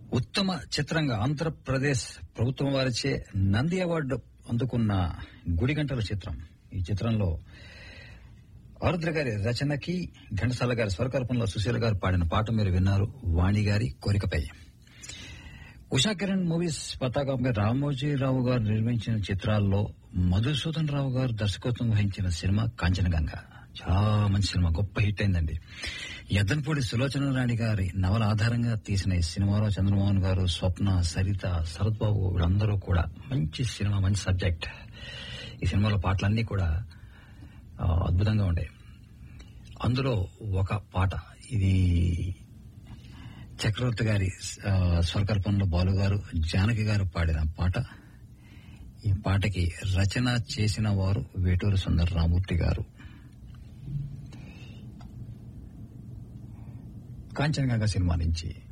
ఉత్తమ చిత్రంగా ఆంధ్రప్రదేశ్ ప్రభుత్వం వారిచే నంది అవార్డు అందుకున్న గుడిగంటల చిత్రం ఈ చిత్రంలో ఆరుద్ర గారి రచనకి ఘంటసాల గారి స్వరకల్పనలో సుశీల గారు పాడిన పాట మీరు విన్నారు వాణి గారి కోరికపై ఉషా కిరణ్ మూవీస్ పతాకంపై రామోజీరావు గారు నిర్మించిన చిత్రాల్లో మధుసూదన్ రావు గారు దర్శకత్వం వహించిన సినిమా కాంచనగంగ చాలా మంచి సినిమా గొప్ప హిట్ అయిందండి ఎద్దనపూడి సులోచన రాణి గారి నవల ఆధారంగా తీసిన ఈ సినిమాలో చంద్రమోహన్ గారు స్వప్న సరిత శరత్ బాబు వీళ్ళందరూ కూడా మంచి సినిమా మంచి సబ్జెక్ట్ ఈ సినిమాలో పాటలన్నీ కూడా ఆ, అద్భుతంగా ఉండే అందులో ఒక పాట ఇది చక్రవర్తి గారి ఆ, స్వరకల్పనలో బాలు గారు జానకి గారు పాడిన పాట ఈ పాటకి రచన చేసిన వారు వేటూరు సుందర రామూర్తి గారు కాంచనగంగ సినిమా నుంచి